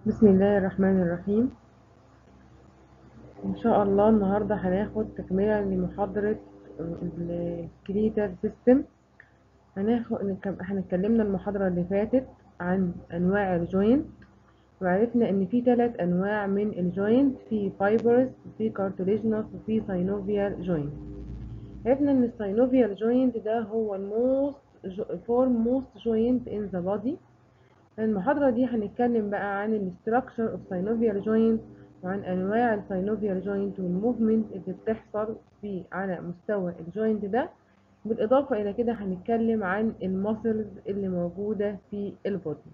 بسم الله الرحمن الرحيم ان شاء الله النهارده هناخد تكمله لمحاضره الكريتال سيستم هناخد احنا اتكلمنا المحاضره اللي فاتت عن انواع الجوينت وعرفنا ان في ثلاث انواع من الجوينت في فايبرز وفي كارتوليجنس وفي ساينوفيال جوينت عرفنا ان الساينوفيال جوينت ده هو الموست فورم موست جوينت ان ذا بودي المحاضرة دي هنتكلم بقى عن الاستراكشر اوف synovial joint وعن انواع الساينوفيال جوينت والموفمنت اللي بتحصل في على مستوى الجوينت ده بالاضافة الى كده هنتكلم عن الماسلز اللي موجودة في البودي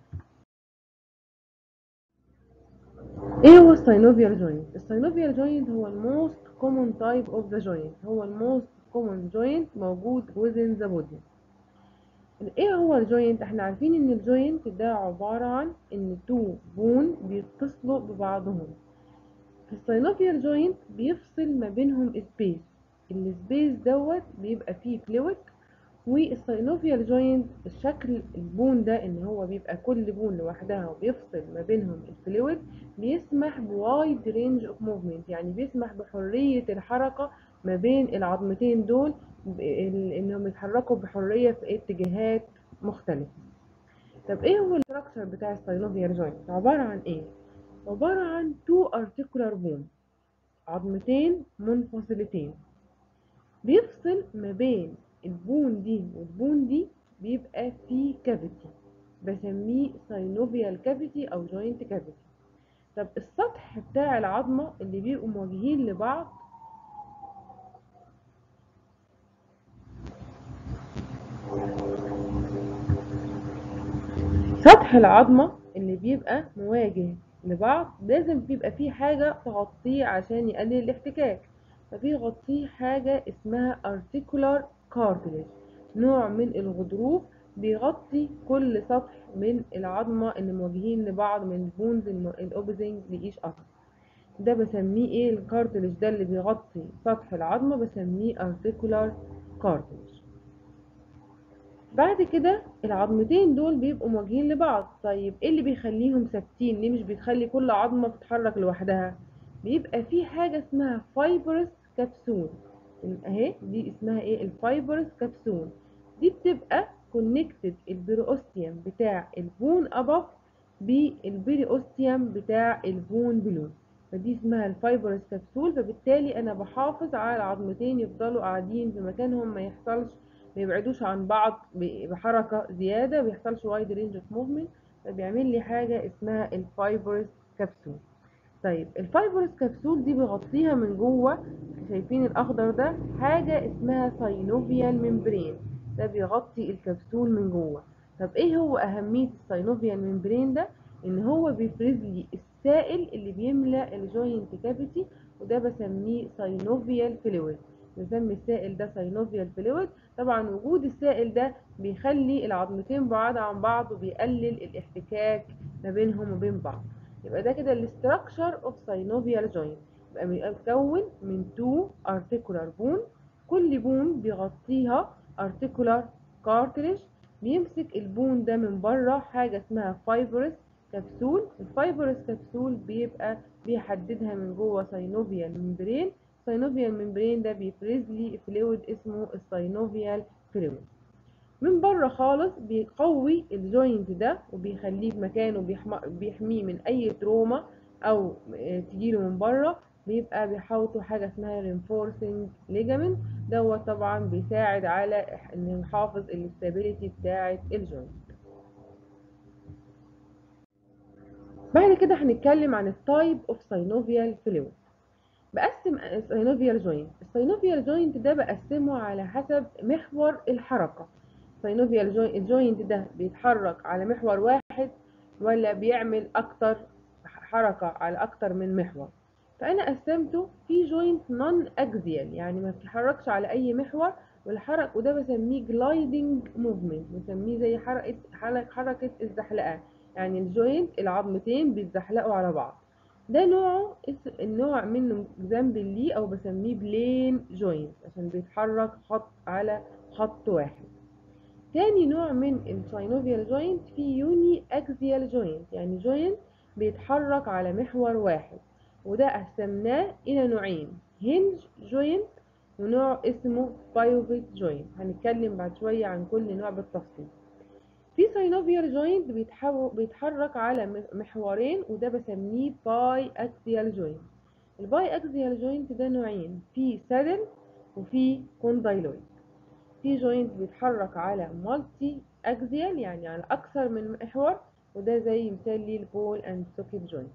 ايه هو الساينوفيال جوينت الساينوفيال جوينت هو الموست common type of the joint هو الموست common joint موجود within the body ايه هو الجوينت احنا عارفين ان الجوينت ده عبارة عن ان تو بون بيتصلوا ببعضهم في الساينوفيال جوينت بيفصل ما بينهم سبيس السبيس دوت بيبقى فيه فلويد والساينوفيال جوينت الشكل البون ده ان هو بيبقى كل بون لوحدها وبيفصل ما بينهم الفلويد بيسمح بوايد رينج اوف موفمنت يعني بيسمح بحرية الحركة ما بين العظمتين دول انهم يتحركوا بحريه في اتجاهات مختلفه طب ايه هو الاستراكشر بتاع الساينوفيال جوينت عباره عن ايه عباره عن تو ارتيكولار بون عظمتين منفصلتين بيفصل ما بين البون دي والبون دي بيبقى في كافيتي بسميه ساينوفيال كافيتي او جوينت كافيتي طب السطح بتاع العظمه اللي بيبقوا مواجهين لبعض سطح العظمة اللي بيبقى مواجه لبعض لازم بيبقى فيه حاجة تغطيه عشان يقلل الاحتكاك فبيغطيه حاجة اسمها articular cartilage نوع من الغضروف بيغطي كل سطح من العظمة اللي مواجهين لبعض من البونز الاوبزنج لإيش أثر ده بسميه ايه الكارتلج ده اللي بيغطي سطح العظمة بسميه articular cartilage بعد كده العظمتين دول بيبقوا مواجهين لبعض طيب ايه اللي بيخليهم ثابتين ليه مش بيخلي كل عظمه بتتحرك لوحدها بيبقى في حاجه اسمها فايبرس كبسول اهي دي اسمها ايه الفايبرس كبسول دي بتبقى كونكتد البيروستيوم بتاع البون ابف بالبيريوستيوم بتاع البون بلو فدي اسمها الفايبرس كبسول فبالتالي انا بحافظ على العظمتين يفضلوا قاعدين في مكانهم ما يحصلش ما يبعدوش عن بعض بحركه زياده بيحصلش وايد رينج اوف موفمنت فبيعمل لي حاجه اسمها الفايبرز كبسول طيب الفايبرز كبسول دي بيغطيها من جوه شايفين الاخضر ده حاجه اسمها ساينوفيال ممبرين ده بيغطي الكبسول من جوه طب ايه هو اهميه الساينوفيال ممبرين ده ان هو بيفرز لي السائل اللي بيملى الجوينت كافيتي وده بسميه ساينوفيال فلويد بنسمي السائل ده ساينوفيال فلويد طبعا وجود السائل ده بيخلي العظمتين بعاد عن بعض وبيقلل الاحتكاك ما بينهم وبين بعض يبقى ده كده الاستراكشر اوف ساينوفيال جوينت يبقى متكون من تو ارتيكولار بون كل بون بيغطيها ارتيكولار كارتريج بيمسك البون ده من بره حاجه اسمها فايبرس كبسول الفايبرس كبسول بيبقى بيحددها من جوه ساينوفيال ممبرين الساينوفيال ممبرين ده بيفرز لي فلويد اسمه الساينوفيال فلويد من بره خالص بيقوي الجوينت ده وبيخليه في مكانه بيحميه من اي تروما او تجيله من بره بيبقى بيحوطه حاجه اسمها reinforcing ligament دوت طبعا بيساعد على ان نحافظ الاستابيليتي بتاعه الجوينت بعد كده هنتكلم عن التايب اوف ساينوفيال فلويد بقسم الساينوفيال جوينت الساينوفيال جوينت ده بقسمه على حسب محور الحركة الساينوفيال جوينت ده بيتحرك على محور واحد ولا بيعمل اكتر حركة على اكتر من محور فانا قسمته في جوينت نون اكزيال يعني ما بيتحركش على اي محور والحرك وده بسميه جلايدنج موفمنت بسميه زي حركة حركة الزحلقة يعني الجوينت العظمتين بيتزحلقوا على بعض ده نوعه النوع منه اكزامبل ليه او بسميه بلين جوينت عشان بيتحرك خط على خط واحد تاني نوع من الساينوفيال جوينت في يوني اكزيال جوينت يعني جوينت بيتحرك على محور واحد وده قسمناه الى نوعين هنج جوينت ونوع اسمه بايوفيت جوينت هنتكلم بعد شوية عن كل نوع بالتفصيل في ساينوفيال جوينت بيتحرك على محورين وده بسميه باي اكسيال جوينت الباي اكسيال جوينت ده نوعين في سادل وفي كوندايلويد في جوينت بيتحرك على مالتي اكسيال يعني على اكثر من محور وده زي مثال ليه البول اند سوكيت جوينت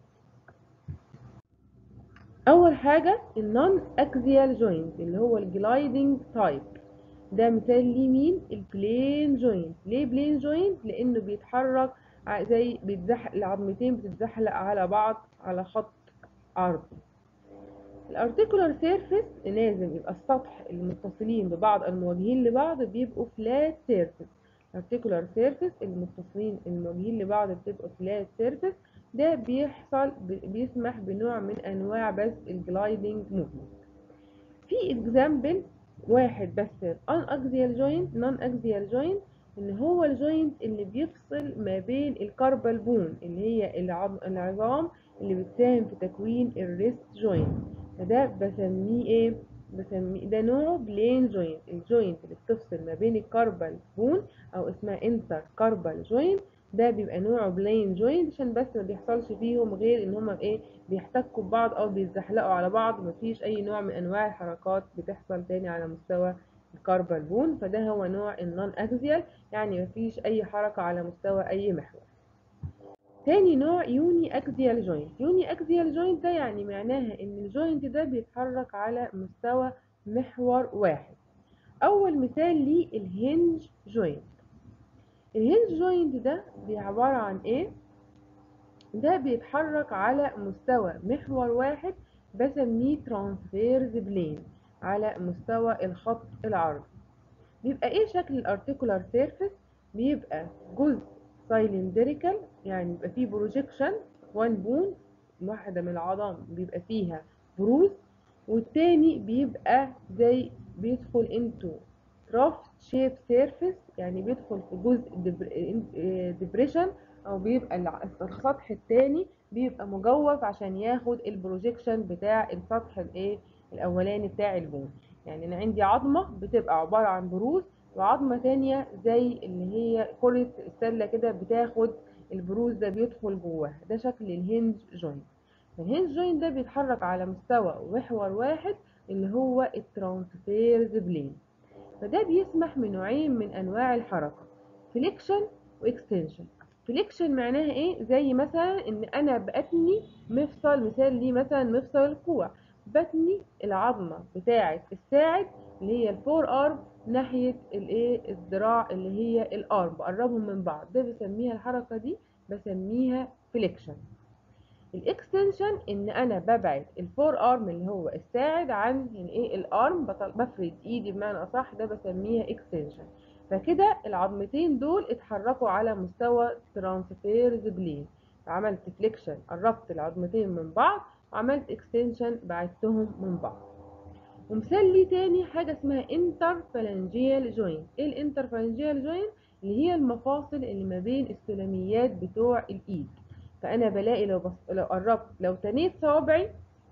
اول حاجه النون اكسيال جوينت اللي هو الجلايدنج تايب ده مثال ليه مين البلين جوينت ليه بلين جوينت لانه بيتحرك زي بيتزحلق العظمتين بتتزحلق على بعض على خط عرضي الارتيكولار سيرفيس لازم يبقى السطح المتصلين ببعض المواجهين لبعض بيبقوا فلات سيرفيس الارتيكولار سيرفيس المتصلين المواجهين لبعض بتبقوا فلات سيرفيس ده بيحصل بيسمح بنوع من انواع بس الجلايدنج موفمنت في اكزامبل واحد بس ان اكزيال جوينت نون اكزيال جوينت ان هو الجوينت اللي بيفصل ما بين الكاربال بون اللي هي العظام اللي بتساهم في تكوين الريست جوينت فده بسميه ايه بسميه ده نوعه بلين جوينت الجوينت اللي بتفصل ما بين الكاربال بون او اسمها انتر كاربال جوينت ده بيبقى نوعه بلين جوينت عشان بس ما بيحصلش فيهم غير ان هما ايه بيحتكوا ببعض او بيتزحلقوا على بعض مفيش اي نوع من انواع الحركات بتحصل تاني على مستوى الكاربال بون فده هو نوع النون اكزيال يعني مفيش اي حركة على مستوى اي محور تاني نوع يوني اكزيال جوينت يوني اكزيال جوينت ده يعني معناها ان الجوينت ده بيتحرك على مستوى محور واحد اول مثال ليه الهنج جوينت الهنج جوينت ده عبارة عن ايه ده بيتحرك على مستوى محور واحد بسميه ترانسفيرز بلين على مستوى الخط العرضي بيبقى ايه شكل الارتيكولار سيرفيس بيبقى جزء سايلندريكال يعني بيبقى فيه بروجيكشن وان بون واحدة من العظام بيبقى فيها بروز والتاني بيبقى زي بيدخل انتو رافت شيب سيرفيس يعني بيدخل في جزء ديبريشن او بيبقى السطح التاني بيبقى مجوف عشان ياخد البروجيكشن بتاع السطح الايه الاولاني بتاع البون يعني انا عندي عظمه بتبقى عباره عن بروز وعظمه تانية زي اللي هي كره السله كده بتاخد البروز ده بيدخل جواها ده شكل الهنج جوينت الهنج جوينت ده بيتحرك على مستوى محور واحد اللي هو الترانسفيرز بلين فده بيسمح من نوعين من انواع الحركه فليكشن واكستنشن فليكشن معناها ايه زي مثلا ان انا باتني مفصل مثال ليه مثلا مفصل الكوع بتني العظمه بتاعه الساعد اللي هي الفور ارم ناحيه الايه الذراع اللي هي الارم بقربهم من بعض ده بسميها الحركه دي بسميها فليكشن الاكستنشن ان انا ببعد الفور ارم اللي هو الساعد عن يعني ايه الارم بفرد ايدي بمعنى اصح ده بسميها اكستنشن فكده العظمتين دول اتحركوا على مستوى ترانسفيرز بلين عملت فليكشن قربت العظمتين من بعض وعملت اكستنشن بعدتهم من بعض ومثال ليه تاني حاجه اسمها انترفالنجيال جوينت ايه الانترفالنجيال جوينت اللي هي المفاصل اللي ما بين السلميات بتوع الايد فانا بلاقي لو بص... لو قربت لو تنيت صوابعي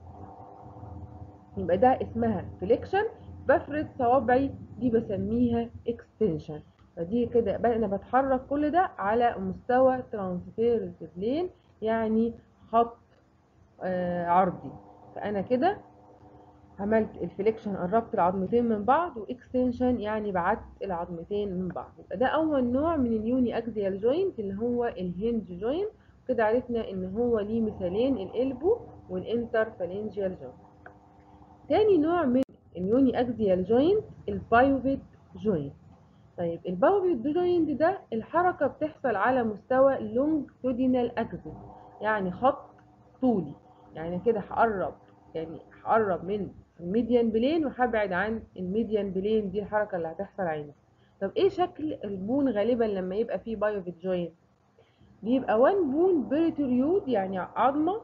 يبقى ده اسمها فليكشن بفرد صوابعي دي بسميها اكستنشن فدي كده انا بتحرك كل ده على مستوى ترانسفيرز بلين يعني خط آه عرضي فانا كده عملت الفليكشن قربت العظمتين من بعض واكستنشن يعني بعدت العظمتين من بعض يبقى ده اول نوع من اليوني اكزيال جوينت اللي هو الهنج جوينت كده عرفنا ان هو ليه مثالين الالبو والانترفالنجيال جوينت تاني نوع من اليوني اكزيال جوينت البايوفيت جوينت طيب البايوفيت جوينت ده الحركة بتحصل على مستوى لونجتودينال اكسس يعني خط طولي يعني كده هقرب يعني هقرب من الميديان بلين وهبعد عن الميديان بلين دي الحركة اللي هتحصل عندي طب ايه شكل البون غالبا لما يبقى فيه بايوفيت جوينت بيبقى وان بون بريتوريود يعني عظمة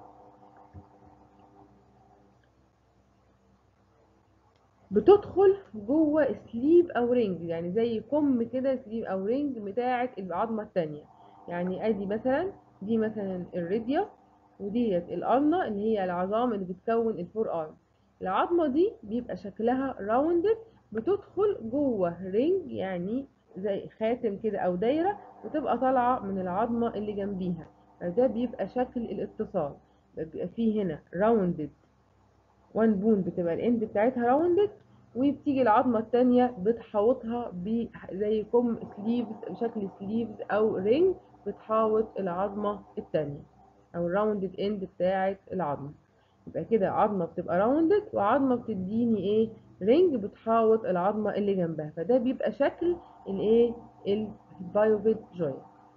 بتدخل جوه سليب او رينج يعني زي كم كده سليب او رينج بتاعه العظمه الثانيه يعني ادي مثلا دي مثلا الريديا وديت القرنة اللي هي العظام اللي بتكون الفور ارم العظمة دي بيبقى شكلها راوندد بتدخل جوه رينج يعني زي خاتم كده او دايرة وتبقى طالعة من العظمة اللي جنبيها فده بيبقى شكل الاتصال بيبقى فيه هنا راوندد وان بون بتبقى الاند بتاعتها راوندد وبتيجي العظمة التانية بتحوطها زي كم سليفز بشكل سليفز او رينج بتحاوط العظمة التانية او الراوندد اند بتاعت العظمة يبقى كده عظمة بتبقى راوندد وعظمة بتديني ايه رينج بتحاوط العظمة اللي جنبها فده بيبقى شكل الايه البايوفيت جوينت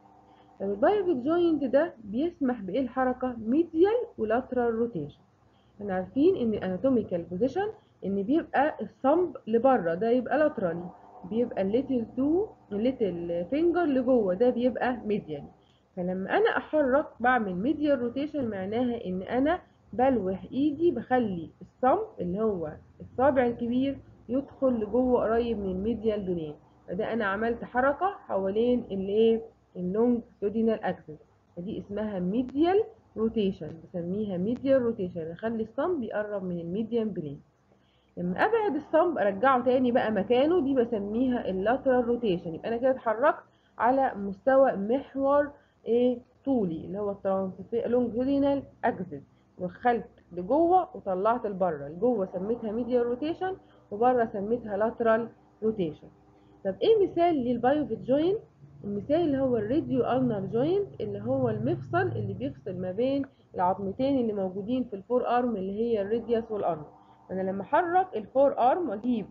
طب البايوفيت جوينت ده بيسمح بايه الحركة ميديال ولاترال روتيشن احنا عارفين ان الاناتوميكال بوزيشن ان بيبقى الصمب لبره ده يبقى لاترالي بيبقى الليتل تو الليتل فينجر لجوه ده بيبقى ميديال فلما انا احرك بعمل ميديال روتيشن معناها ان انا بلوح ايدي بخلي الصمب اللي هو الصابع الكبير يدخل لجوه قريب من الميديال بلين فده انا عملت حركه حوالين الايه اللونج سودينال اكسس فدي اسمها ميديال روتيشن بسميها ميديال روتيشن اخلي الصمب يقرب من الميديان بلين لما ابعد الصمب ارجعه تاني بقى مكانه دي بسميها اللاترال روتيشن يبقى انا كده اتحركت على مستوى محور ايه طولي اللي هو الترانسفير لونجيتودينال اكسس دخلت لجوه وطلعت لبره لجوه سميتها ميديال روتيشن وبره سميتها لاترال روتيشن طب ايه مثال للبايوفيت جوينت المثال اللي هو الراديو النر جوينت اللي هو المفصل اللي بيفصل ما بين العظمتين اللي موجودين في الفور ارم اللي هي الراديوس والارم انا لما احرك الفور ارم واجيب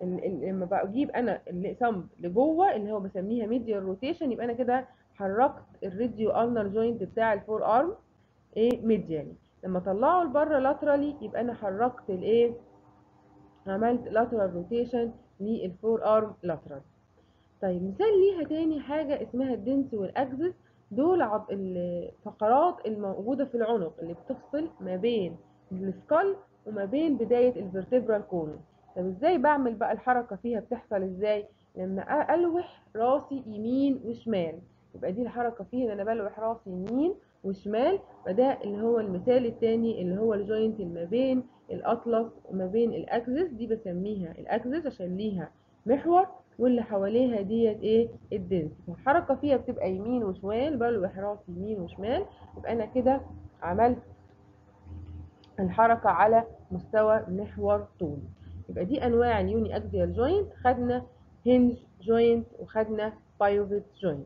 لما بجيب انا الصمب لجوه اللي هو بسميها ميديال روتيشن يبقى انا كده حركت الراديو النر جوينت بتاع الفور ارم ايه ميديالي لما اطلعه لبره لاترالي يبقى انا حركت الايه عملت لاترال روتيشن للفور ارم لاترال طيب مثال ليها تاني حاجة اسمها الدنس والاكسس دول عض... الفقرات الموجودة في العنق اللي بتفصل ما بين السكال وما بين بداية الفرتبرال كولون طب ازاي بعمل بقى الحركة فيها بتحصل ازاي لما الوح راسي يمين وشمال يبقى دي الحركة فيها ان انا بلوح راسي يمين وشمال فده اللي هو المثال التاني اللي هو الجوينت اللي ما بين الاطلس وما بين الاكسس دي بسميها الاكسس عشان ليها محور واللي حواليها ديت ايه الدنس الحركه فيها بتبقى يمين وشمال بلوح راسي يمين وشمال يبقى انا كده عملت الحركه على مستوى محور طولي يبقى دي انواع اليوني اكزيال جوينت خدنا هنج جوينت وخدنا بايوفيت جوينت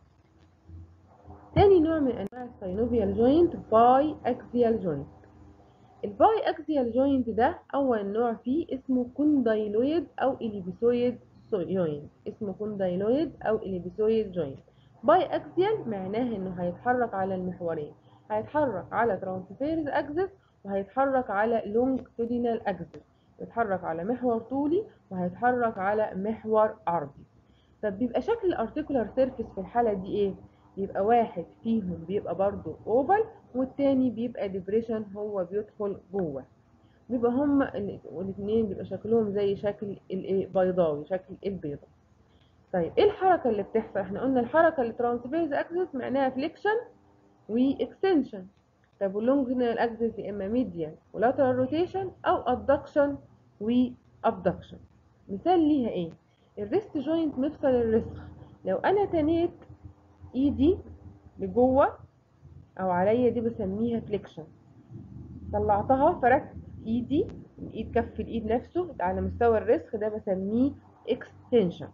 تاني نوع من انواع الساينوفيال جوينت باي اكزيال جوينت الباي اكزيال جوينت ده اول نوع فيه اسمه كوندايلويد او اليبيسويد جوينت اسمه كوندايلويد او اليبيسويد جوينت باي اكزيال معناه انه هيتحرك على المحورين هيتحرك على ترانسفيرز اكسس وهيتحرك على لونجتودينال اكسس يتحرك على محور طولي وهيتحرك على محور عرضي طب بيبقى شكل الارتيكولار سيرفيس في الحاله دي ايه بيبقى واحد فيهم بيبقى برضو اوفال والتاني بيبقى ديبريشن هو بيدخل جوه بيبقى هما الاثنين بيبقى شكلهم زي شكل الايه بيضاوي شكل البيضة طيب ايه الحركة اللي بتحصل احنا قلنا الحركة اللي ترانسفيرز اكسس معناها فليكشن واكستنشن طب واللونجينال اكسس يا اما ميديال ولاترال روتيشن او ادكشن وابدكشن مثال ليها ايه الريست جوينت مفصل الرسخ لو انا تنيت ايدي لجوه او عليا دي بسميها فليكشن طلعتها فردت ايدي الايد كف الايد نفسه على مستوى الرسخ ده بسميه اكستنشن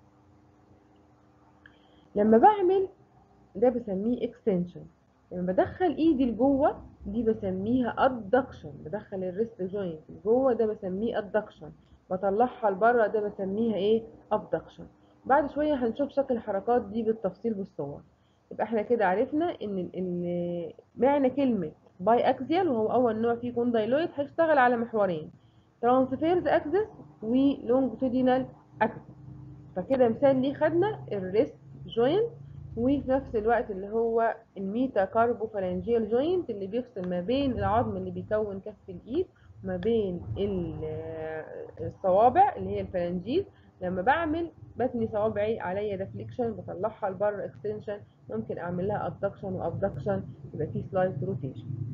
لما بعمل ده بسميه اكستنشن لما بدخل ايدي لجوه دي بسميها ادكشن بدخل الريست جوينت لجوه ده بسميه ادكشن بطلعها لبره ده بسميها ايه ابدكشن بعد شويه هنشوف شكل الحركات دي بالتفصيل بالصور يبقى احنا كده عرفنا ان ان معنى كلمه باي اكزيال وهو اول نوع فيه كوندايلويد هيشتغل على محورين ترانسفيرز اكسس ولونجتودينال اكسس فكده مثال ليه خدنا الريست جوينت وفي نفس الوقت اللي هو الميتا كاربو فالانجيال جوينت اللي بيفصل ما بين العظم اللي بيكون كف الايد وما بين الصوابع اللي هي الفالانجيز لما بعمل بتني صوابعي عليا ده فليكشن بطلعها لبره اكستنشن ممكن اعمل لها ابدكشن وابدكشن يبقى في سلايد روتيشن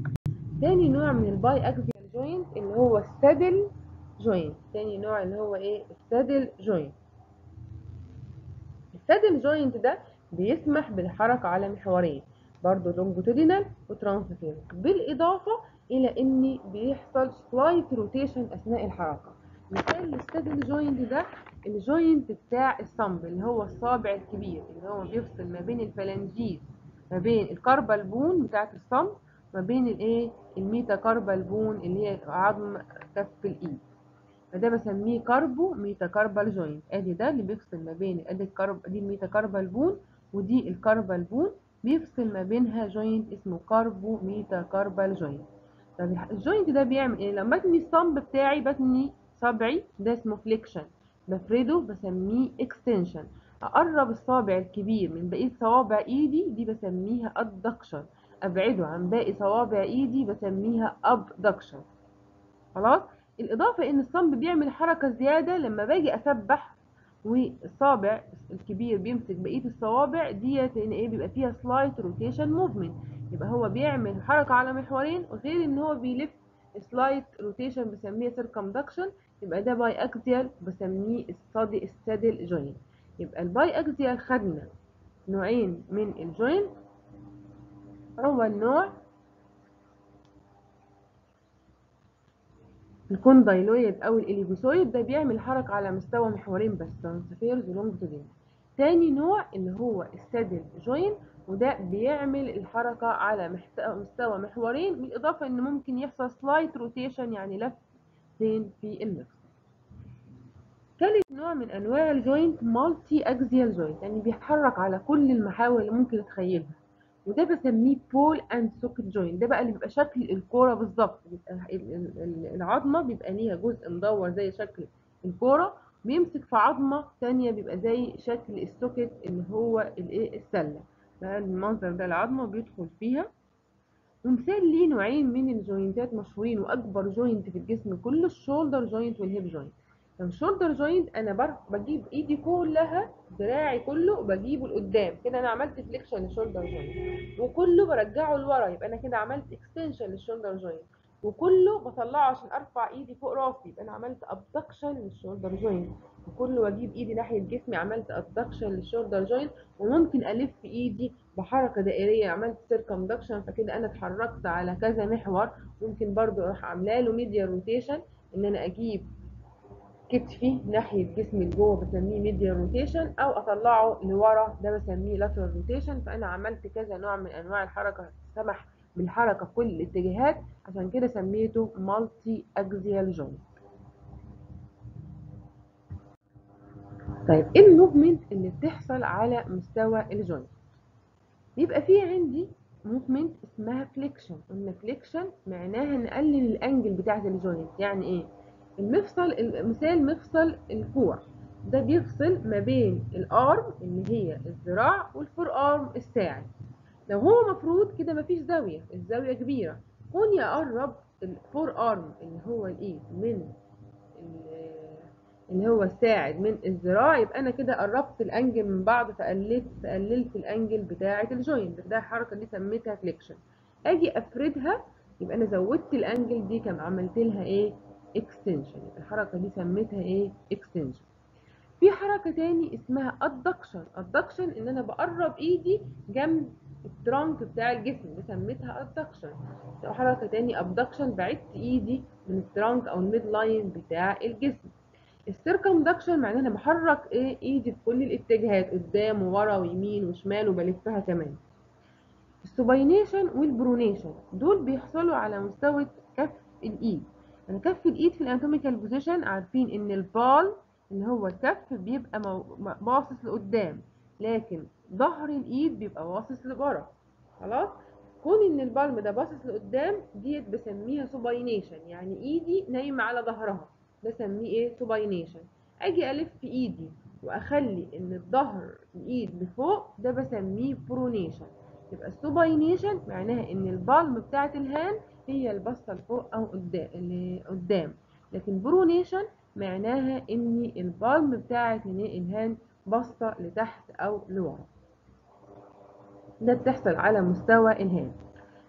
تاني نوع من الباي اكزيال جوينت اللي هو السادل جوينت تاني نوع اللي هو ايه السادل جوينت السادل جوينت ده بيسمح بالحركة على محورين برضو لونجيتودينال وترانسفيرس بالاضافة الى ان بيحصل سلايت روتيشن اثناء الحركة مثال للسادل جوينت ده الجوينت بتاع الصمب اللي هو الصابع الكبير اللي هو بيفصل ما بين الفلانجيز ما بين الكاربال بون بتاعت الصمب ما بين الايه الميتا كاربال بون اللي هي عظم كف الايد فده بسميه كاربو ميتا كاربال جوينت ادي ده اللي بيفصل ما بين ادي الكارب دي الميتا كاربال بون ودي الكاربال بون بيفصل ما بينها جوينت اسمه كاربو ميتا كاربال جوينت طب الجوينت ده بيعمل ايه لما بتني الصمب بتاعي بتني صبعي ده اسمه فليكشن بفرده بسميه اكستنشن اقرب الصابع الكبير من بقيه صوابع ايدي دي بسميها ادكشن ابعده عن باقي صوابع ايدي بسميها ابدكشن خلاص الاضافه ان الصمب بيعمل حركه زياده لما باجي اسبح والصابع الكبير بيمسك بقيه الصوابع ديت ان ايه بيبقى فيها سلايت روتيشن موفمنت يبقى هو بيعمل حركه على محورين وغير ان هو بيلف سلايت روتيشن بسميه سيركمدكشن يبقى ده باي اكزيال بسميه الصادي السادل جوينت يبقى الباي اكزيال خدنا نوعين من الجوينت هو النوع الكوندايلويد او الاليبوسويد ده بيعمل حركة على مستوى محورين بس ترانسفيرز ولونجيتودينال تاني نوع اللي هو السادل جوين وده بيعمل الحركة على مستوى محورين بالإضافة إن ممكن يحصل سلايت روتيشن يعني لف زين في المفصل ثالث نوع من أنواع الجوينت مالتي أكزيال جوينت يعني بيتحرك على كل المحاور اللي ممكن تتخيلها وده بسميه بول اند سوكت جوينت ده بقى اللي بيبقى شكل الكوره بالظبط بيبقى العظمه بيبقى ليها جزء مدور زي شكل الكوره بيمسك في عظمه ثانيه بيبقى زي شكل السوكت اللي هو الايه السله ده المنظر ده العظمه بيدخل فيها ومثال ليه نوعين من الجوينتات مشهورين واكبر جوينت في الجسم كله الشولدر جوينت والهيب جوينت الشولدر جوينت انا بجيب ايدي كلها دراعي كله بجيبه لقدام كده انا عملت فليكشن للشولدر جوينت وكله برجعه لورا يبقى انا كده عملت اكستنشن للشولدر جوينت وكله بطلعه عشان ارفع ايدي فوق راسي يبقى انا عملت ابدكشن للشولدر جوينت وكله واجيب ايدي ناحيه جسمي عملت ابدكشن للشولدر جوينت وممكن الف ايدي بحركه دائريه عملت سيركمدكشن فكده انا اتحركت على كذا محور ممكن برضو اروح عامله له ميديا روتيشن ان انا اجيب كتفي ناحية جسمي لجوه بسميه ميديا روتيشن أو أطلعه لورا ده بسميه لاترال روتيشن فأنا عملت كذا نوع من أنواع الحركة سمح بالحركة في كل الاتجاهات عشان كده سميته مالتي أكزيال جوينت طيب ايه الموفمنت اللي بتحصل على مستوى الجوينت بيبقى فيه عندي موفمنت اسمها فليكشن قلنا فليكشن معناها نقلل الانجل بتاعت الجوينت يعني ايه المفصل مثال مفصل الكوع ده بيفصل ما بين الارم اللي هي الذراع والفور ارم الساعد لو هو مفروض كده مفيش زاويه الزاويه كبيره كوني اقرب الفور ارم اللي هو الايد من اللي هو الساعد من الذراع يبقى انا كده قربت الانجل من بعض فقللت فقللت الانجل بتاعه الجوينت ده الحركه دي سميتها فليكشن اجي افردها يبقى انا زودت الانجل دي كم عملت لها ايه اكستنشن الحركه دي سميتها ايه اكستنشن في حركه تاني اسمها ادكشن ادكشن ان انا بقرب ايدي جنب الترانك بتاع الجسم دي سميتها ادكشن حركه تاني ابدكشن بعدت ايدي من الترانك او الميد لاين بتاع الجسم السيركمدكشن معناه انا بحرك ايه ايدي في كل الاتجاهات قدام وورا ويمين وشمال وبلفها كمان السوباينيشن والبرونيشن دول بيحصلوا على مستوى كف الايد يعني كف الايد في الاناتوميكال بوزيشن عارفين ان البال اللي هو الكف بيبقى باصص لقدام لكن ظهر الايد بيبقى باصص لورا خلاص كون ان البالم ده باصص لقدام ديت بسميها سوباينيشن يعني ايدي نايمه على ظهرها بسميه ايه سوباينيشن اجي الف ايدي واخلي ان الظهر الايد لفوق ده بسميه برونيشن يبقى السوباينيشن معناها ان البالم بتاعت الهان هي البصه لفوق او قدام اللي قدام لكن برونيشن معناها ان البالم بتاعت الهان بصه لتحت او لورا ده بتحصل على مستوى الهان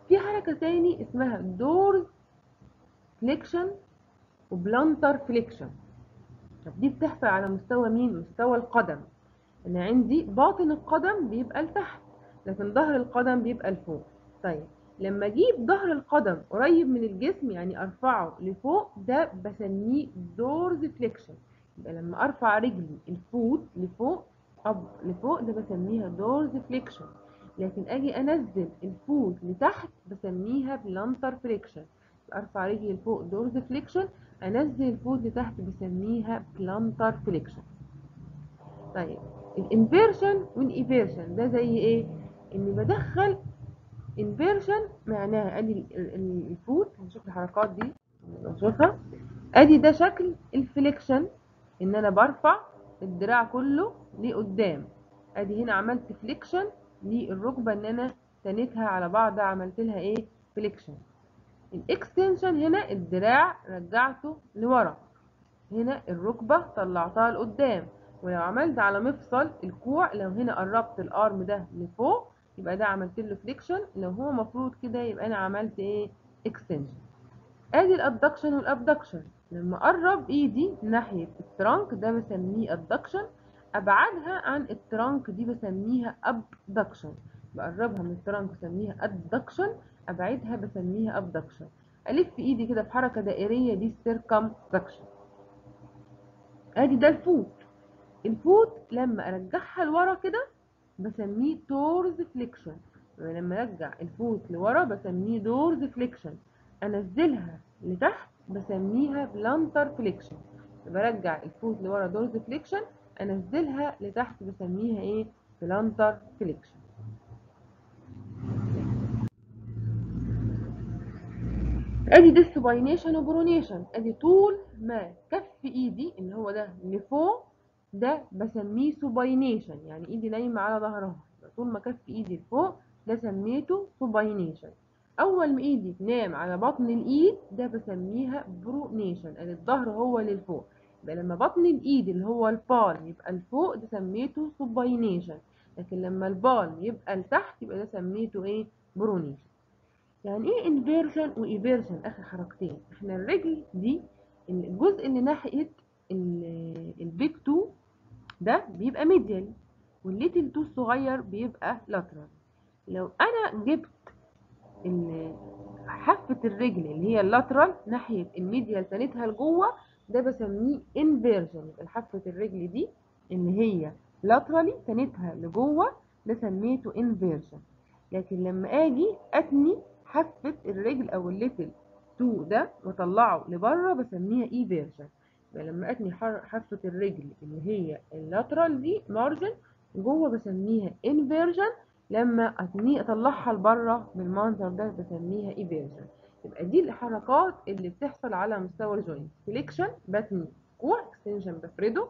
في حركة تاني اسمها دورز فليكشن وبلانتر فليكشن طب دي بتحصل على مستوى مين مستوى القدم انا عندي باطن القدم بيبقى لتحت لكن ظهر القدم بيبقى لفوق طيب لما اجيب ظهر القدم قريب من الجسم يعني ارفعه لفوق ده بسميه دورز فليكشن يبقى لما ارفع رجلي الفوت لفوق اب لفوق ده بسميها دورز فليكشن لكن اجي انزل الفوت لتحت بسميها بلانتر فليكشن ارفع رجلي لفوق دورز فليكشن انزل الفوت لتحت بسميها بلانتر فليكشن طيب الانفيرشن والايفيرشن ده زي ايه اني بدخل انفيرشن معناها ادي الفوت هنشوف الحركات دي نشوفها ادي ده شكل الفليكشن ان انا برفع الدراع كله لقدام ادي هنا عملت فليكشن للركبه ان انا تنيتها على بعضها عملت لها ايه فليكشن الاكستنشن هنا الدراع رجعته لورا هنا الركبه طلعتها لقدام ولو عملت على مفصل الكوع لو هنا قربت الارم ده لفوق يبقى ده عملت له فليكشن لو هو مفروض كده يبقى انا عملت ايه اكستنشن ادي الادكشن والابدكشن لما اقرب ايدي ناحيه الترانك ده بسميه ادكشن ابعدها عن الترانك دي بسميها ابدكشن بقربها من الترانك بسميها ادكشن ابعدها بسميها ابدكشن الف ايدي كده في حركه دائريه دي السيركمدكشن ادي ده الفوت الفوت لما ارجعها لورا كده بسميه تورز فليكشن لما ارجع الفوت لورا بسميه دورز فليكشن انزلها لتحت بسميها بلانتر فليكشن برجع الفوت لورا دورز فليكشن انزلها لتحت بسميها ايه بلانتر فليكشن ادي دي سوباينيشن وبرونيشن ادي طول ما كف ايدي اللي هو ده لفوق ده بسميه سوباينيشن يعني ايدي نايمه على ظهرها طول ما كف ايدي لفوق ده سميته سوباينيشن اول ما ايدي تنام على بطن الايد ده بسميها برونيشن ادي الظهر هو اللي لفوق يبقى لما بطن الايد اللي هو البالم يبقى لفوق ده سميته سوباينيشن لكن لما البالم يبقى لتحت يبقى ده سميته ايه برونيشن يعني ايه انفيرجن وايفيرجن اخر حركتين احنا الرجل دي الجزء اللي ناحيه البيج تو ده بيبقى ميديال والليتل تو الصغير بيبقى لاترال لو انا جبت حافه الرجل اللي هي اللاترال ناحيه الميديال تانيتها لجوه ده بسميه انفيرجن يبقى حافه الرجل دي اللي هي لاترالي تانيتها لجوه ده سميته انفيرجن لكن لما اجي اتني حافه الرجل او الليتل تو ده واطلعه لبره بسميها ايفيرجن يبقى لما اتني حافه الرجل اللي هي اللاترال دي مارجن جوه بسميها انفيرجن لما اتني اطلعها لبره بالمنظر ده بسميها ايفيرجن يبقى دي الحركات اللي بتحصل على مستوى الجوينت فليكشن بتني كوع اكستنشن بفرده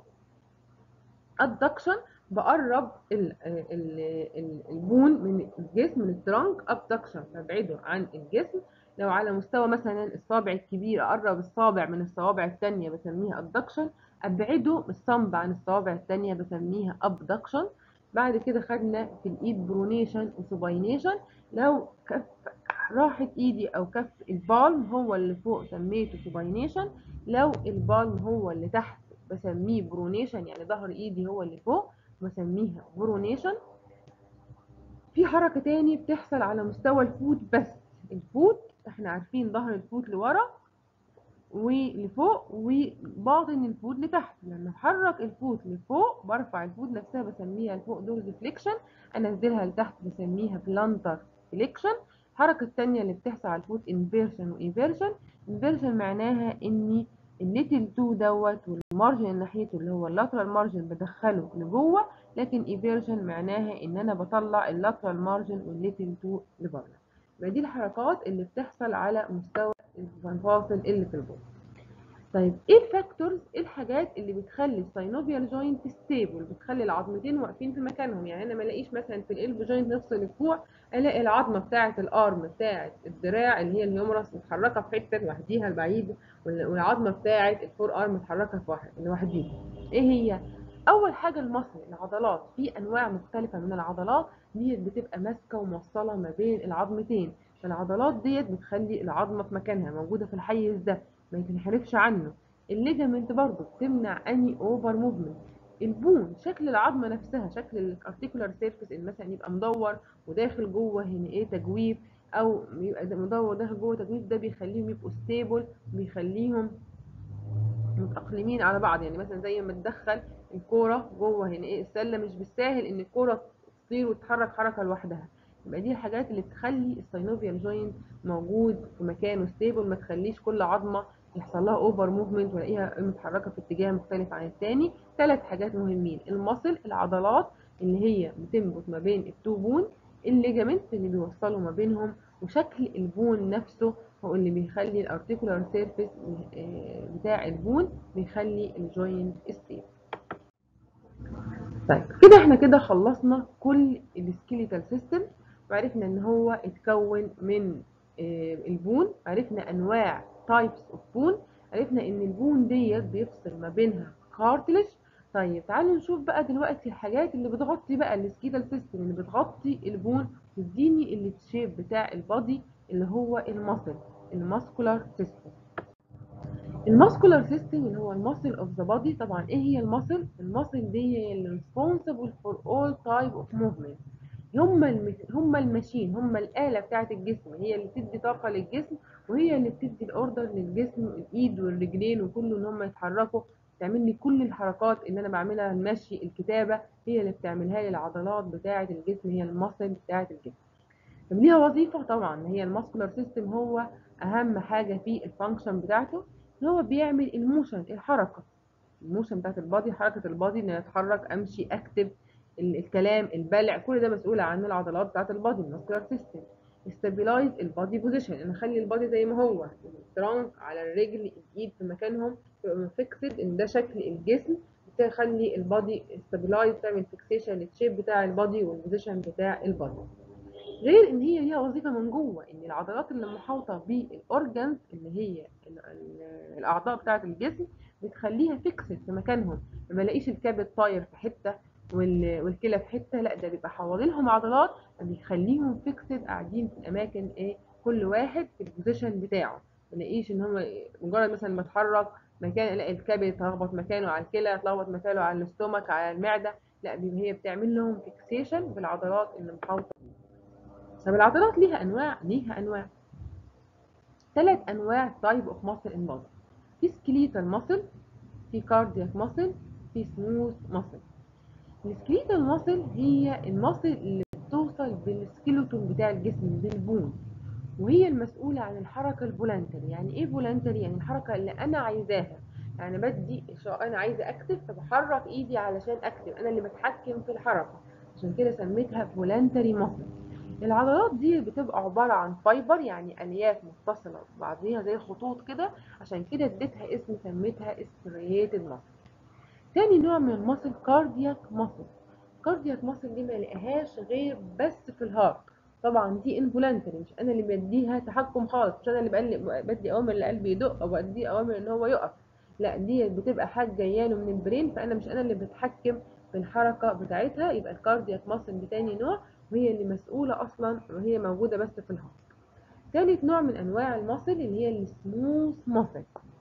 ادكشن بقرب ال ال ال البون من الجسم من الترنك ابدكشن ببعده عن الجسم لو على مستوى مثلا الصابع الكبير اقرب الصابع من الصوابع الثانيه بسميها ادكشن ابعده الصمب عن الصوابع الثانيه بسميها ابدكشن بعد كده خدنا في الايد برونيشن وسوباينيشن لو كف راحت ايدي او كف البالم هو اللي فوق سميته سوباينيشن لو البالم هو اللي تحت بسميه برونيشن يعني ظهر ايدي هو اللي فوق بسميها برونيشن في حركة تاني بتحصل على مستوى الفوت بس الفوت احنا عارفين ظهر الفوت لورا ولفوق وباطن الفوت لتحت لما احرك الفوت لفوق برفع الفوت نفسها بسميها لفوق دورز فليكشن انزلها لتحت بسميها بلانتر فليكشن الحركة التانية اللي بتحصل على الفوت انفيرشن وايفيرشن انفيرشن معناها اني الليتل تو دوت والمارجن ناحيته اللي هو اللاترال مارجن بدخله لجوه لكن ايفيرجن معناها ان انا بطلع اللاترال مارجن والليتل تو لبره يبقى دي الحركات اللي بتحصل على مستوى المفاصل اللي في البطن طيب ايه الفاكتورز ايه الحاجات اللي بتخلي الساينوفيال جوينت ستيبل بتخلي العظمتين واقفين في مكانهم يعني انا ما الاقيش مثلا في القلب جوينت نفصل الكوع الاقي العظمه بتاعه الارم بتاعه الدراع اللي هي الهيومرس متحركه في حته لوحديها البعيد والعظمه بتاعه الفور ارم متحركه في واحد لوحديها ايه هي اول حاجه المصل العضلات في انواع مختلفه من العضلات دي بتبقى ماسكه وموصله ما بين العظمتين فالعضلات ديت بتخلي العظمه في مكانها موجوده في الحيز ده ما يتنحرفش عنه الليجامنت برضه بتمنع اني اوفر موفمنت البون شكل العظمه نفسها شكل الارتيكولار سيرفيس اللي مثلا يبقى مدور وداخل جوه هنا ايه تجويف او يبقى مدور داخل جوه تجويف ده بيخليهم يبقوا ستيبل بيخليهم متأقلمين على بعض يعني مثلا زي ما تدخل الكورة جوه هنا ايه السلة مش بالساهل ان الكورة تطير وتتحرك حركة لوحدها يبقى دي الحاجات اللي تخلي الساينوفيال جوينت موجود في مكانه ستيبل ما تخليش كل عظمة يحصل لها اوفر موفمنت ولاقيها متحركة في اتجاه مختلف عن التاني ثلاث حاجات مهمين المصل العضلات اللي هي بتنبت ما بين التو بون الليجامنت اللي بيوصلوا ما بينهم وشكل البون نفسه هو اللي بيخلي الارتيكولار سيرفيس بتاع البون بيخلي الجوينت ستيبل طيب كده احنا كده خلصنا كل السكيليتال سيستم وعرفنا ان هو اتكون من البون عرفنا انواع تايبس اوف بون عرفنا ان البون ديت بيفصل ما بينها كارتلج طيب تعالوا نشوف بقى دلوقتي الحاجات اللي بتغطي بقى السكيليتال سيستم اللي بتغطي البون تديني الشيب بتاع البادي اللي هو المصل الماسكولار سيستم الماسكولار سيستم اللي هو الماسل اوف ذا بادي طبعا ايه هي الماسل الماسل دي هي اللي responsible for all type of movement هم الم... هم الماشين هم الآلة بتاعة الجسم هي اللي بتدي طاقة للجسم وهي اللي بتدي الأوردر للجسم الإيد والرجلين وكله إن هم يتحركوا تعمل لي كل الحركات اللي أنا بعملها المشي الكتابة هي اللي بتعملها لي العضلات بتاعة الجسم هي الماسل بتاعة الجسم طب ليها وظيفة طبعا هي الماسكولار سيستم هو أهم حاجة في الفانكشن بتاعته إن هو بيعمل الموشن الحركة الموشن بتاعت البادي حركة البادي إن أتحرك أمشي أكتب الكلام البلع كل ده مسؤول عن العضلات بتاعت البادي الماسكولار سيستم استابيلايز البادي بوزيشن ان اخلي البادي زي ما هو الترانك على الرجل الايد في مكانهم تبقى فيكسد ان ده شكل الجسم تخلي البادي استابيلايز تعمل فيكسيشن للشيب بتاع البادي والبوزيشن بتاع البادي غير ان هي ليها وظيفه من جوه ان العضلات اللي محاوطه بالاورجنز اللي هي الاعضاء بتاعه الجسم بتخليها فيكسد في مكانهم ما بلاقيش الكبد طاير في حته والكلى في حته لا ده بيبقى حوالينهم عضلات بيخليهم فيكسد قاعدين في الاماكن ايه كل واحد في البوزيشن بتاعه ما الاقيش ان هم مجرد مثلا ما اتحرك مكان الاقي الكبد اتلخبط مكانه على الكلى اتلخبط مكانه على الاستومك على المعده لا هي بتعمل لهم فيكسيشن بالعضلات اللي محاوطه طب العضلات ليها انواع ليها انواع ثلاث انواع تايب اوف ماسل ان بادي في سكليتال ماسل في كاردياك ماسل في سموث ماسل السكليتال ماسل هي الماسل اللي بتوصل بالسكيلتون بتاع الجسم بالبون وهي المسؤولة عن الحركة الفولنتري يعني ايه فولنتري يعني الحركة اللي انا عايزاها يعني بدي انا عايزة اكتب فبحرك ايدي علشان اكتب انا اللي بتحكم في الحركة عشان كده سميتها فولنتري ماسل العضلات دي بتبقى عبارة عن فايبر يعني ألياف متصلة ببعضيها زي خطوط كده عشان كده اديتها اسم سميتها ستريتد ماسل تاني نوع من الماسل كاردياك ماسل كاردياك ماسل دي ما لقاهاش غير بس في الهارت طبعا دي انفولانتري مش انا اللي بديها تحكم خالص مش انا اللي بدي اوامر للقلب يدق او بدي اوامر ان هو يقف لا دي بتبقى حاجه جايه له من البرين فانا مش انا اللي بتحكم في الحركه بتاعتها يبقى الكاردياك ماسل دي تاني نوع وهي اللي مسؤولة أصلا وهي موجودة بس في الهارت ثالث نوع من أنواع المصل اللي هي السموث ماسل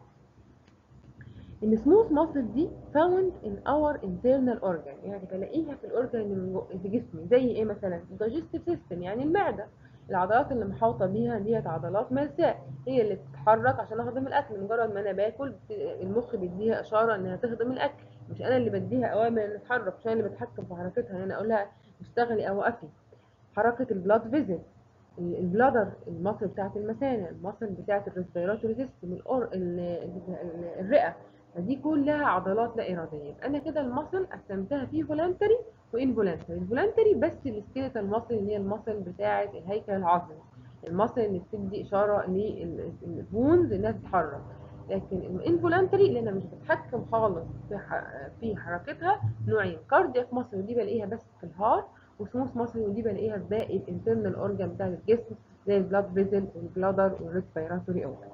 السموث ماسل دي found in our internal organ يعني بلاقيها في الأورجان اللي من جو- في جسمي زي إيه مثلا digestive system يعني المعدة العضلات اللي محاوطة بيها ديت عضلات ملساء هي اللي بتتحرك عشان أهضم الأكل مجرد ما أنا باكل بت- المخ بيديها إشارة إنها تهضم الأكل مش أنا اللي بديها أوامر إنها تتحرك مش أنا اللي بتحكم في حركتها أنا أقول لها اشتغلي أو وقفي حركة البلاد فيزل البلادر المصل بتاعت المثانة المصل بتاعت الريسبيراتوري سيستم الأور... ال- ال- ال- الرئة فدي كلها عضلات لا إرادية أنا كده المصل قسمتها في فولنتري وانفولنتري الفولنتري بس السكيلتال مصل اللي هي المصل بتاعت الهيكل العظمي المصل اللي بتدي إشارة للبونز إنها تتحرك لكن الانفولنتري اللي أنا مش بتحكم خالص في ح- في حركتها نوعين كاردياك مصل ودي بلاقيها بس في الهارت وسموث ماسل ودي بلاقيها في باقي الانترنال اورجان بتاع الجسم زي البلاد فيزل والبلادر والريسبيراتوري اورجان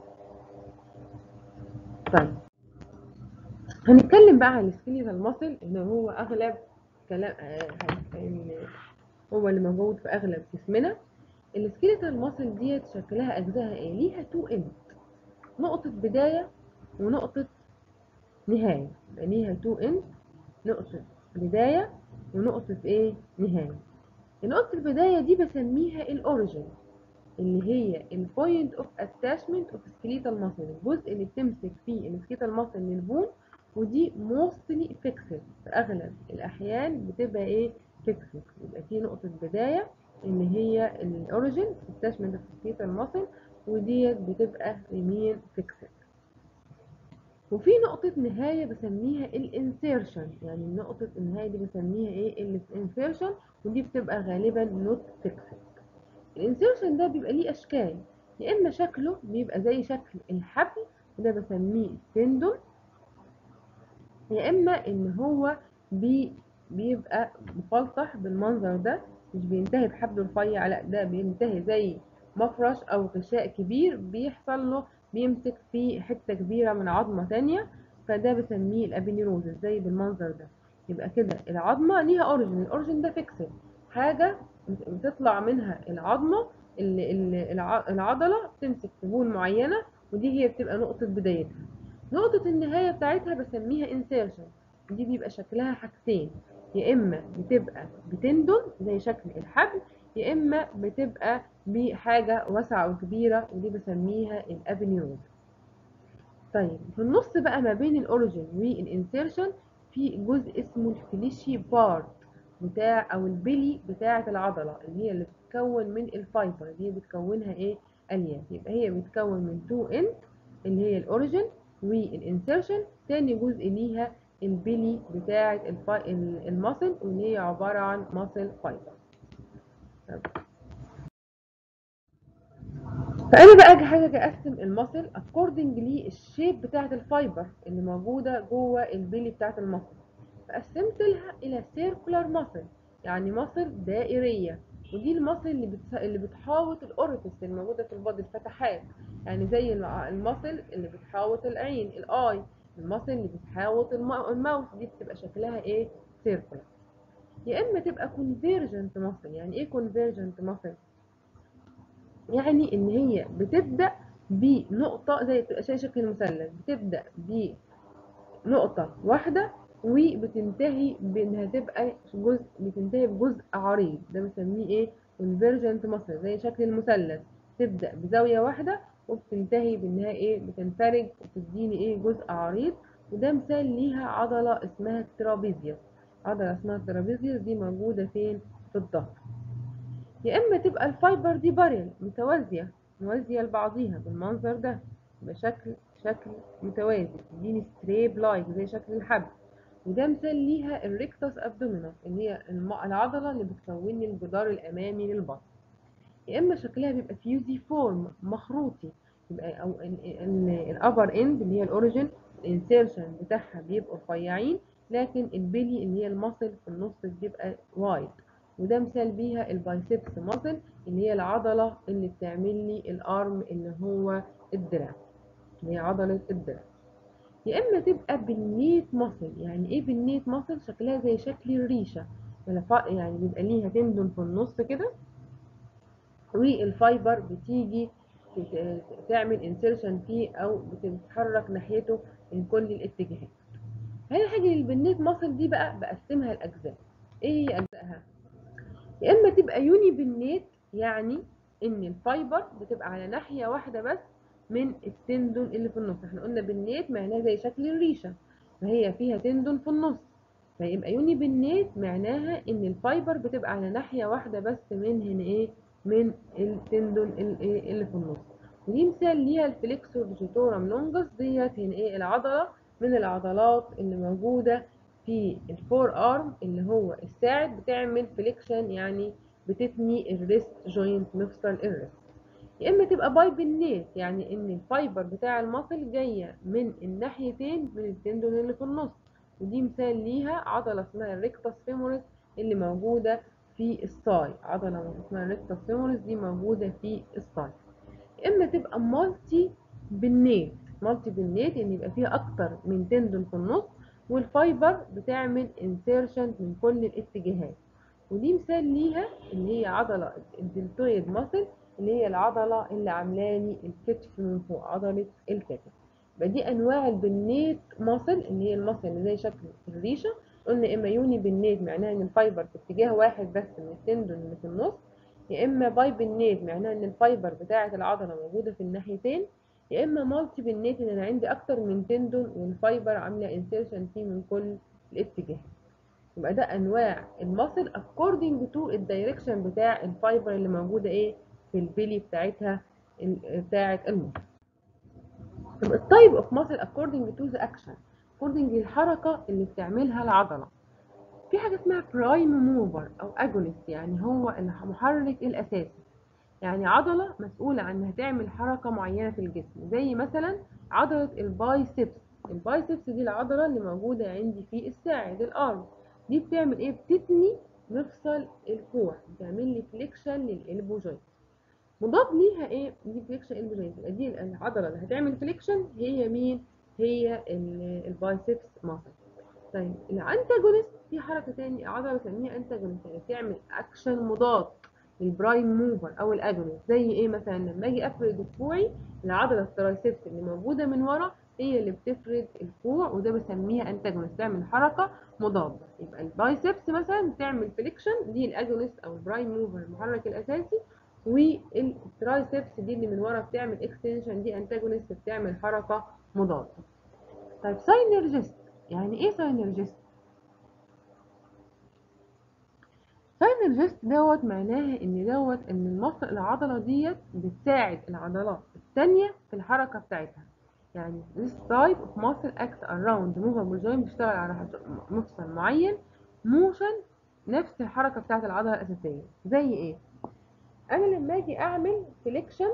طيب هنتكلم بقى عن السكيليتال ماسل ان هو اغلب كلام آه، إن هو اللي موجود في اغلب جسمنا السكيليتال ماسل ديت شكلها اجزائها ايه ليها تو اند نقطة بداية ونقطة نهاية يبقى ليها تو اند نقطة بداية ونقطة ايه نهاية نقطة البداية دي بسميها الاوريجين اللي هي البوينت اوف اتاشمنت اوف سكيليتال ماسل الجزء اللي بتمسك فيه السكيليتال ماسل للبون ودي موستلي فيكسد في اغلب الاحيان بتبقى ايه فيكسد يبقى في نقطة بداية اللي هي الاوريجين اتاشمنت اوف سكيليتال ماسل وديت بتبقى ريمين فيكسد وفي نقطة نهاية بسميها الانسيرشن يعني نقطة النهاية دي بسميها ايه الانسيرشن ودي بتبقى غالبا نوت فيكسد الانسيرشن ده بيبقى ليه اشكال يا اما شكله بيبقى زي شكل الحبل وده بسميه تندون يا اما ان هو بي بيبقى مفلطح بالمنظر ده مش بينتهي بحبل رفيع لا ده بينتهي زي مفرش او غشاء كبير بيحصل له بيمسك في حتة كبيرة من عظمة تانية فده بسميه الابينيروزس زي بالمنظر ده يبقى كده العظمة ليها اوريجين الاوريجين ده فيكسد حاجة بتطلع منها العظمة اللي اللي العضلة بتمسك في بون معينة ودي هي بتبقى نقطة بدايتها نقطة النهاية بتاعتها بسميها انسيرشن دي بيبقى شكلها حاجتين يا اما بتبقى بتندن زي شكل الحبل يا اما بتبقى بحاجة واسعة وكبيرة ودي بسميها الابنيوز طيب في النص بقى ما بين الاوريجين والانسيرشن في جزء اسمه الفليشي بارت بتاع او البلي بتاعة العضلة اللي هي اللي بتتكون من الفايبر اللي هي بتكونها ايه الياف يبقى هي بتتكون من تو اند اللي هي الاوريجين والانسيرشن تاني جزء ليها البلي بتاعة الماسل واللي هي عبارة عن ماسل فايبر فانا بقى اجي حاجه اقسم الماسل اكوردنج للشيب بتاعه الفايبر اللي موجوده جوه البيلي بتاعه الماسل فقسمت لها الى سيركولار ماسل يعني ماسل دائريه ودي الماسل اللي بت... اللي بتحاوط الاوريفيس اللي موجوده في البادي الفتحات يعني زي الماسل اللي بتحاوط العين الاي الماسل اللي بتحاوط الماوث دي بتبقى شكلها ايه سيركولار يا اما تبقى كونفيرجنت ماسل يعني ايه كونفيرجنت ماسل يعني ان هي بتبدا بنقطه زي بتبقى زي شكل المثلث بتبدا بنقطه واحده وبتنتهي بانها تبقى جزء بتنتهي بجزء عريض ده بنسميه ايه كونفيرجنت ماسل زي شكل المثلث تبدا بزاويه واحده وبتنتهي بانها ايه بتنفرج وتديني ايه جزء عريض وده مثال ليها عضله اسمها الترابيزيوس عضله اسمها الترابيزيوس دي موجوده فين في الظهر يا اما تبقى الفايبر دي بارل متوازيه موازيه لبعضيها بالمنظر ده بشكل شكل متوازي تديني ستريب لايك زي شكل الحبل وده مثال ليها الريكتوس ابدومينال اللي هي العضله اللي بتكون لي الجدار الامامي للبطن يا اما شكلها بيبقى فيوزي فورم مخروطي يبقى او الابر اند اللي هي الاوريجين الانسيرشن بتاعها بيبقوا رفيعين لكن البلي اللي هي المصل في النص بيبقى وايد وده مثال بيها البايسبس ماسل اللي هي العضلة اللي بتعمل لي الارم اللي هو الدراع اللي هي عضلة الدراع يا اما تبقى بالنيت ماسل يعني ايه بالنيت ماسل شكلها زي شكل الريشة يعني بيبقى ليها تندون في النص كده والفايبر بتيجي تعمل انسيرشن فيه او بتتحرك ناحيته من كل الاتجاهات هذه حاجة البنيت ماسل دي بقى بقسمها لاجزاء ايه هي اجزائها يا اما تبقى يوني بالنيت يعني ان الفايبر بتبقى على ناحيه واحده بس من التندون اللي في النص احنا قلنا بالنيت معناها زي شكل الريشه فهي فيها تندون في النص فيبقى يوني بالنيت معناها ان الفايبر بتبقى على ناحيه واحده بس من هنا ايه من التندون اللي في النص ودي مثال ليها الفليكسور جيتورم لونجس ديت هنا ايه العضله من العضلات اللي موجوده في الفور ارم اللي هو الساعد بتعمل فليكشن يعني بتتني الريست جوينت مفصل الريست يا اما تبقى باي بالنيت يعني ان الفايبر بتاع المصل جايه من الناحيتين من التندون اللي في النص ودي مثال ليها عضله اسمها الريكتاس فيموريس اللي موجوده في الصاي عضله اسمها الريكتاس فيموريس دي موجوده في الصاي يا اما تبقى مالتي بالنيت مالتي بالنيت ان يبقى فيها اكتر من تندون في النص والفايبر بتعمل انسيرشن من كل الاتجاهات ودي مثال ليها اللي هي عضله الدلتويد ماسل اللي هي العضله اللي عاملاني الكتف من فوق عضله الكتف يبقى دي انواع البنيت ماسل اللي هي الماسل اللي زي شكل الريشه قلنا اما يوني بنيت معناها ان الفايبر في اتجاه واحد بس من التندون اللي في النص يا اما باي بنيت معناها ان الفايبر بتاعه العضله موجوده في الناحيتين يا اما مالتي بنيت ان انا عندي اكتر من تندون والفايبر عامله انسيرشن فيه من كل الاتجاه يبقى ده انواع الماسل according to الدايركشن بتاع الفايبر اللي موجوده ايه في البلي بتاعتها بتاعه الماسل طب التايب اوف ماسل according to the action according للحركه اللي بتعملها العضله في حاجه اسمها برايم موفر او اجونست يعني هو المحرك الاساسي يعني عضله مسؤوله عن انها تعمل حركه معينه في الجسم زي مثلا عضله البايسبس البايسبس دي العضله اللي موجوده عندي في الساعد الارم دي بتعمل ايه بتثني مفصل الكوع بتعمل لي فليكشن للالبو جوينت مضاد ليها ايه دي فليكشن البو جوينت دي العضله اللي هتعمل فليكشن هي مين هي البايسبس ماسل طيب الانتاجونست في حركه تاني عضله بسميها انتاجونست يعني بتعمل اكشن مضاد للبرايم موفر او الاجونست زي ايه مثلا لما اجي افرد كوعي العضله الترايسبس اللي موجوده من ورا هي اللي بتفرد الكوع وده بسميها انتاجونست تعمل حركه مضاده يبقى البايسبس مثلا بتعمل فليكشن دي الاجونست او البرايم موفر المحرك الاساسي والترايسبس دي اللي من ورا بتعمل اكستنشن دي انتاجونست بتعمل حركه مضاده طيب ساينرجست يعني ايه ساينرجست ساينرجست دوت معناها ان دوت ان المفصل العضله ديت بتساعد العضلات الثانيه في الحركه بتاعتها يعني this type of muscle acts around movable joint بتشتغل على مفصل معين موشن نفس الحركه بتاعت العضله الاساسيه زي ايه انا لما اجي اعمل فليكشن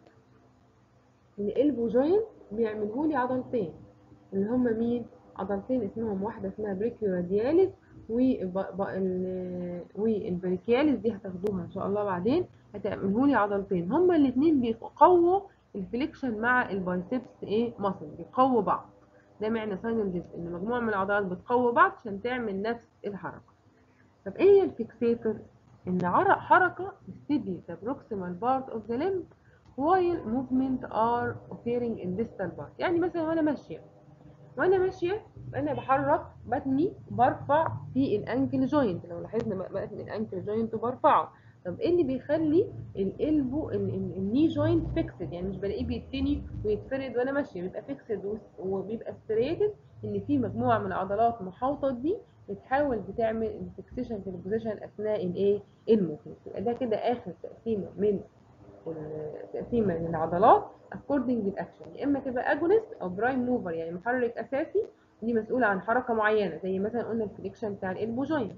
للالبو جوينت بيعملوا لي عضلتين اللي هم مين عضلتين اسمهم واحده اسمها بريكيو رادياليس والبريكياليس دي هتاخدوها ان شاء الله بعدين هتعملوا لي عضلتين هما الاثنين بيقووا الفليكشن مع البايسبس ايه ماسل بيقووا بعض ده معنى ساينال ديسك ان مجموعه من العضلات بتقوي بعض عشان تعمل نفس الحركه طب ايه هي الفيكسيتور ان عرق حركه steady the proximal part of the limb while movement are occurring in distal part يعني مثلا وانا ماشيه وانا ماشيه انا بحرك بتني برفع في الانكل جوينت لو لاحظنا بتني الانكل جوينت وبرفعه طب ايه اللي بيخلي الالبو الني جوينت فيكسد يعني مش بلاقيه بيتني ويتفرد وانا ماشيه بيبقى فيكسد وبيبقى ستريتد ان في مجموعه من العضلات محاوطه دي بتحاول بتعمل الفيكسيشن في البوزيشن اثناء الايه الموفمنت يبقى ده كده اخر تقسيمه من تقسيمه من العضلات according للاكشن يا اما تبقى اجونست او برايم موفر يعني محرك اساسي دي مسؤوله عن حركه معينه زي مثلا قلنا الفليكشن بتاع الالبو جوينت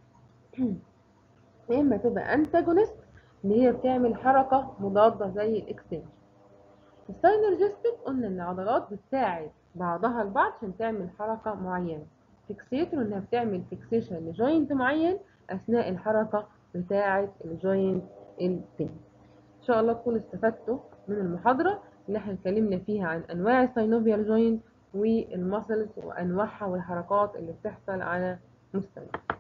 يا اما تبقى انتاجونست اللي هي بتعمل حركه مضاده زي الاكستنشن الساينرجستيك قلنا ان العضلات بتساعد بعضها البعض عشان تعمل حركه معينه فيكسيتور انها بتعمل فيكسيشن لجوينت معين اثناء الحركه بتاعه الجوينت التاني ان شاء الله تكونوا استفدتوا من المحاضره اللي احنا اتكلمنا فيها عن انواع الساينوفيال جوينت والمسلز وانواعها والحركات اللي بتحصل على مستوى